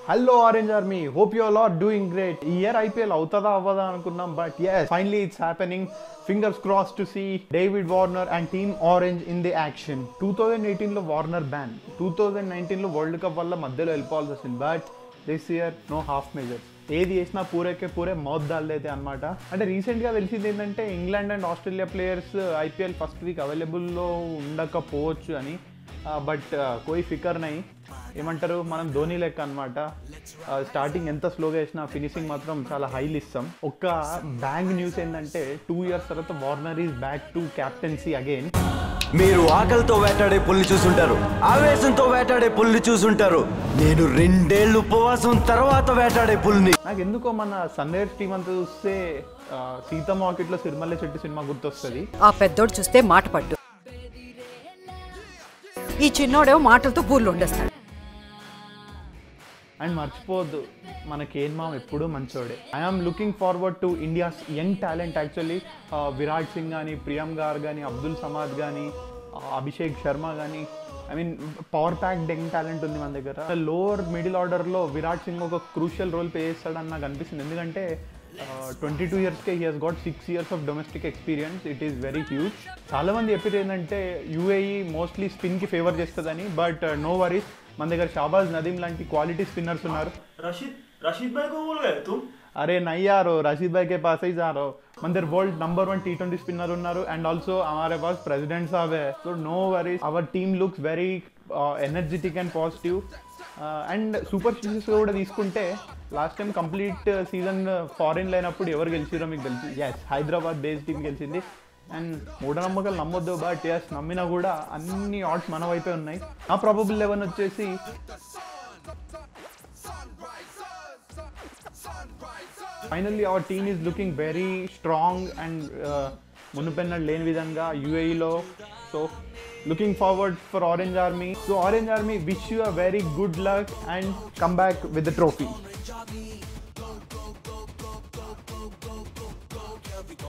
hello orange army hope you are doing great ఈ year IPL అవుతుందా అవ్వదా అనుకున్నాం but yes finally it's happening fingers cross to see David Warner and team orange in the action two thousand ఎయిటీన్లో Warner ban two thousand నైన్టీన్లో world cup వల్ల మధ్యలో వెళ్ళిపోవాల్సి వచ్చింది but this year no half measure ఏది చేసినా పూరేకే పూరే mouth దాల్దైతే అనమాట అంటే రీసెంట్గా తెలిసింది ఏంటంటే England and Australia players IPL first week అవైలబుల్లో ఉండకపోవచ్చు అని బట్ కోయి ఫికర్ నై ఏమంటారు మనం ధోని లెక్క అనమాట స్టార్టింగ్ ఎంత స్లోగా వేసినా ఫినిషింగ్ మాత్రం చాలా హైలు ఇస్తాం ఒక్క బ్యాంగ్ న్యూస్ ఏంటంటే టూ ఇయర్స్ తర్వాత Warner is back to captaincy again మీరు ఆకలితో వేటాడే పుల్లి చూసుంటారు ఆవేశంతో వేటాడే పుల్లి చూసుంటారు నేను రెండేళ్లు ఉపవాసం తర్వాత వేటాడే పుల్ని నాకు ఎందుకో మన సన్ రైజర్స్ టీం అంతా చూస్తే ఆ, సీత మార్కెట్లో సిరిమల్లె చెట్టు సినిమా గుర్తొస్తుంది ఆ పెద్దోడు చూస్తే మాట పడ్డు ఈ చిన్నోడేమో మాటలతో పూర్లు ఉండేస్తాడు అండ్ మర్చిపోవద్దు మన కేన్ మామ్ ఎప్పుడూ మంచోడే I'm looking forward to India's young talent actually Virat Singh కానీ ప్రియం గార్ కానీ అబ్దుల్ సమాద్ కానీ అభిషేక్ శర్మ కానీ I mean power pack young talent ఉంది మన దగ్గర లోవర్ మిడిల్ ఆర్డర్లో విరాట్ సింగ్ ఒక క్రూషియల్ రోల్ ప్లే చేస్తాడని నాకు అనిపిస్తుంది ఎందుకంటే ట్వంటీ టూ ఇయర్స్కే he has got six years of domestic experience it is very huge చాలా మంది చెప్పేది ఏంటంటే యూఏఈ మోస్ట్లీ స్పిన్కి ఫేవర్ చేస్తుందని బట్ నో వరీస్ మన దగ్గర షాబాజ్ నదీం లాంటి క్వాలిటీ స్పిన్నర్స్ ఉన్నారు रशीद रशीद भाई को बोल गए तुम అరే నయ్యారో రషీద్ భాయ్ కే పాస్ ही जा रहो మన దగ్గర world number one T twenty spinner ఉన్నారు అండ్ ఆల్సో हमारे पास ప్రెసిడెంట్ సాబ్ है so no worries our team looks very energetic and positive and superstitions కూడా తీసుకుంటే last time complete season foreign అయినప్పుడు ఎవరు గెలిచిరో మీకు తెలుసు ఎస్ హైదరాబాద్ బేస్ టీం గెలిచింది అండ్ మూఢనమ్మకాలు నమ్మొద్దు బట్ ఎస్ నమ్మినా కూడా అన్ని ఆర్డ్స్ మన వైపే ఉన్నాయి నా ప్రాబబుల్ లెవెన్ వచ్చేసి finally our team is looking very strong and మునుపెన్నడు లేని విధంగా యూఏఈలో so looking forward for orange army so orange army wish you a very good luck and come back with the trophy